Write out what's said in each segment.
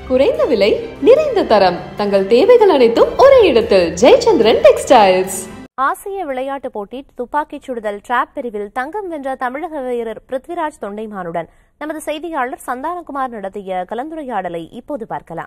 குறைந்த விலை நிறைந்த தரம் தங்கள் தேவைகள் அனைத்தும் ஒரே இடத்தில் ஜெயச்சந்திரன் டெக்ஸ்டைல்ஸ் ஆசிய விளையாட்டுப் போட்டி துப்பாக்கிச் சுடுதல் டிராப் பிரிவில் தங்கம் வென்ற தமிழக வீரர் பிருத்விராஜ் தொண்டைமானுடன் நமது செய்தியாளர் சந்தானகுமார் நடத்திய கலந்துரையாடலை இப்போது பார்க்கலாம்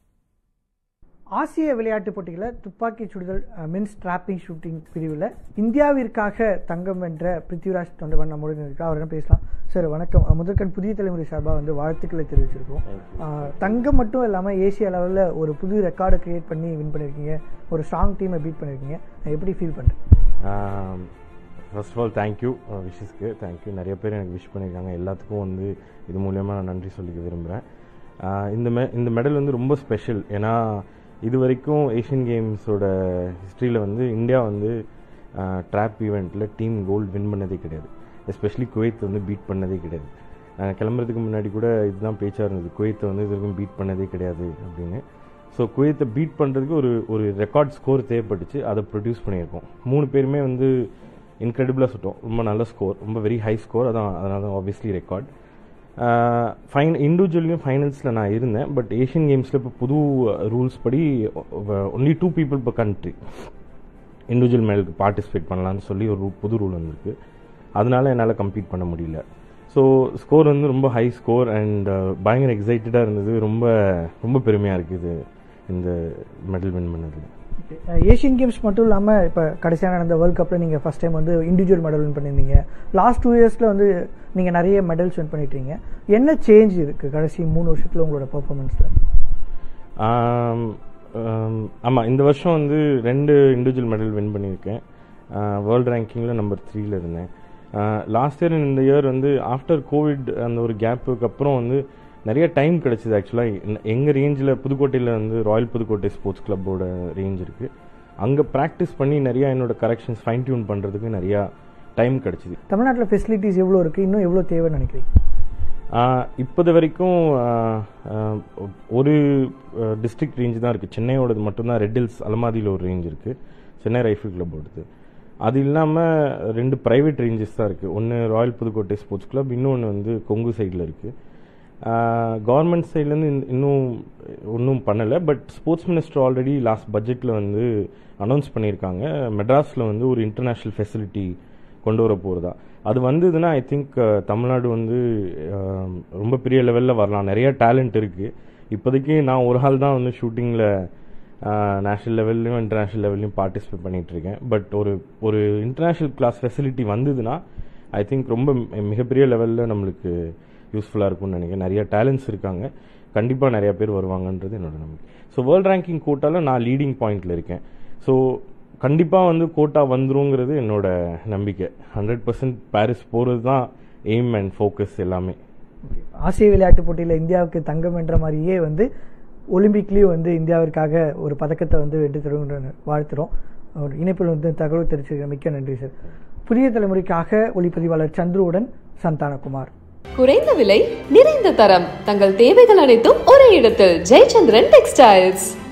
ஆசிய விளையாட்டுப் போட்டிகளில் துப்பாக்கி சுடுதல் மின்ஸ் டிராப்பிங் ஷூட்டிங் பிரிவில் இந்தியாவிற்காக தங்கம் வென்ற பிருத்திவிராஜ் தொண்டவன் நம்முடன் இருக்கா அவரிடம் பேசலாம் சார் வணக்கம் அஹ், முதற்கண் புதிய தலைமுறை சார்பாக வந்து வாழ்த்துக்களை தெரிவிச்சிருக்கோம் அஹ், தங்கம் மட்டும் இல்லாமல் ஏசிய லெவலில் ஒரு புது ரெக்கார்டை கிரியேட் பண்ணி வின் பண்ணியிருக்கீங்க ஒரு ஸ்ட்ராங் டீமை பீட் பண்ணியிருக்கீங்க நான் எப்படி ஃபீல் பண்ணுறேன் ஃபர்ஸ்ட் ஆஃப் ஆல் தேங்க்யூ விஷஸ்க்கு தேங்க்யூ நிறைய பேர் எனக்கு விஷ் பண்ணியிருக்காங்க எல்லாத்துக்கும் வந்து இது மூலயமா நான் நன்றி சொல்லிக்க விரும்புகிறேன் இந்த மெ இந்த மெடல் வந்து ரொம்ப ஸ்பெஷல் ஏன்னா இது வரைக்கும் ஏஷியன் கேம்ஸோட ஹிஸ்ட்ரியில் வந்து இந்தியா வந்து ட்ராப் ஈவெண்ட்டில் டீம் கோல்டு வின் பண்ணதே கிடையாது எஸ்பெஷலி குவைத் வந்து பீட் பண்ணதே கிடையாது நாங்கள் கிளம்புறதுக்கு முன்னாடி கூட இதுதான் பேச்சாக இருந்தது குவைத்தை வந்து இது வரைக்கும் பீட் பண்ணதே கிடையாது அப்படின்னு ஸோ குவைத்தை பீட் பண்ணுறதுக்கு ஒரு ஒரு ரெக்கார்ட் ஸ்கோர் தேவைப்பட்டுச்சு அதை ப்ரொடியூஸ் பண்ணியிருக்கோம் மூணு பேருமே வந்து இன்க்ரெடிபிளாக சுட்டோம் ரொம்ப நல்ல ஸ்கோர் ரொம்ப வெரி ஹை ஸ்கோர் அதான் அதனால தான் ஆப்வியஸ்லி ரெக்கார்ட் ஃபைன் இண்டிவிஜுவல்லையும் ஃபைனல்ஸில் நான் இருந்தேன் பட் ஏஷியன் கேம்ஸில் இப்போ புது ரூல்ஸ் படி only two people per country individual மேலுக்கு பார்ட்டிசிபேட் பண்ணலான்னு சொல்லி ஒரு ru- புது ரூல் வந்திருக்கு அதனால என்னால் கம்ப்ளீட் பண்ண முடியல ஸோ ஸ்கோர் வந்து ரொம்ப ஹை ஸ்கோர் அண்ட் பயங்கர எக்ஸைட்டடாக இருந்தது ரொம்ப ரொம்ப பெருமையாக இருக்குது இந்த மெடல் வின் பண்ணது ஏஷியன் கேம்ஸ் மட்டும் இல்லாமல் இப்போ கடைசியாக நடந்த வேர்ல்ட் கப்பில் நீங்கள் ஃபஸ்ட் டைம் வந்து இண்டிவிஜுவல் மெடல் வின் பண்ணியிருந்தீங்க லாஸ்ட் டூ இயர்ஸில் வந்து நீங்கள் நிறைய மெடல்ஸ் வின் பண்ணிட்டீங்க என்ன சேஞ்ச் இருக்குது கடைசி மூணு வருஷத்தில் உங்களோட பர்ஃபார்மன்ஸில் ஆமாம் இந்த வருஷம் வந்து ரெண்டு இண்டிவிஜுவல் மெடல் வின் பண்ணியிருக்கேன் வேர்ல்டு ரேங்கிங்கில் நம்பர் த்ரீல இருந்தேன் லாஸ்ட் இயர் இந்த இயர் வந்து ஆஃப்டர் கோவிட் அந்த ஒரு கேப்புக்கு அப்புறம் வந்து நிறைய டைம் கிடைச்சிது ஆக்சுவலாக எங்கள் ரேஞ்சில் புதுக்கோட்டையில் வந்து ராயல் புதுக்கோட்டை ஸ்போர்ட்ஸ் கிளப்போட ரேஞ்ச் இருக்குது அங்கே ப்ராக்டிஸ் பண்ணி நிறையா என்னோட கரெக்ஷன்ஸ் ஃபைன் டியூன் பண்ணுறதுக்கு நிறையா டைம் கிடைச்சிது தமிழ்நாட்டில் ஃபெசிலிட்டிஸ் எவ்வளோ இருக்குது இன்னும் எவ்வளோ தேவைன்னு நினைக்கிறீங்க ஆஹ் இப்போது வரைக்கும் ஆஹ் ஆஹ் ஒரு டிஸ்ட்ரிக்ட் ரேஞ்ச் தான் இருக்குது சென்னையோடது மட்டும்தான் ரெட் ஹில்ஸ் அலமாதியில் ஒரு ரேஞ்ச் இருக்குது சென்னை ரைஃபிள் கிளப்போடது அது இல்லாமல் ரெண்டு ப்ரைவேட் ரேஞ்சஸ் தான் இருக்குது ஒன்று ராயல் புதுக்கோட்டை ஸ்போர்ட்ஸ் கிளப் இன்னொன்று வந்து கொங்கு சைடில் இருக்குது கவர்மெண்ட் சைட்லேருந்து இன்னும் ஒன்றும் பண்ணலை but sports minister already last பட்ஜெட்டில் வந்து அனௌன்ஸ் பண்ணியிருக்காங்க மெட்ராஸில் வந்து ஒரு இன்டர்நேஷ்னல் ஃபெசிலிட்டி கொண்டு வர போகிறதா அது வந்ததுன்னா ஐ திங்க் தமிழ்நாடு வந்து அஹ், ரொம்ப பெரிய லெவலில் வரலாம் நிறைய டேலண்ட் இருக்குது இப்போதைக்கு நான் ஒரு ஆள் தான் வந்து ஷூட்டிங்கில் நேஷ்னல் லெவல்லையும் இன்டர்நேஷ்னல் லெவல்லையும் பார்ட்டிசிபேட் பண்ணிட்டு இருக்கேன் பட் ஒரு ஒரு இன்டர்நேஷ்னல் கிளாஸ் ஃபெசிலிட்டி வந்ததுன்னா ஐ திங்க் ரொம்ப மி- மிகப்பெரிய லெவலில் நம்மளுக்கு யூஸ்ஃபுல்லாக இருக்கும்னு நினைக்கிறேன் நிறைய டேலண்ட்ஸ் இருக்காங்க கண்டிப்பாக நிறைய பேர் வருவாங்கன்றது என்னோட நம்பிக்கை ஸோ வேர்ல்ட் ரேங்கிங் கோட்டாவில் நான் லீடிங் பாயிண்டில் இருக்கேன் ஸோ கண்டிப்பாக வந்து கோட்டா வந்துருங்கிறது என்னோட நம்பிக்கை ஹண்ட்ரட் பர்சன்ட் பாரிஸ் போகிறது தான் எய்ம் அண்ட் ஃபோக்கஸ் எல்லாமே ஆசிய விளையாட்டுப் போட்டியில் இந்தியாவுக்கு தங்கம் என்ற மாதிரியே வந்து ஒலிம்பிக்லேயும் வந்து இந்தியாவிற்காக ஒரு பதக்கத்தை வந்து வெற்றி தருகின்ற வாழ்த்துறோம் ஒரு இணைப்பில் வந்து தகவல் தெரிவிச்சிருக்க மிக்க நன்றி சார் புதிய தலைமுறைக்காக ஒளிப்பதிவாளர் சந்துருவுடன் சந்தானகுமார் குறைந்த விலை நிறைந்த தரம் தங்கள் தேவைகள் அனைத்தும் ஒரே இடத்தில் ஜெயச்சந்திரன் டெக்ஸ்டைல்ஸ்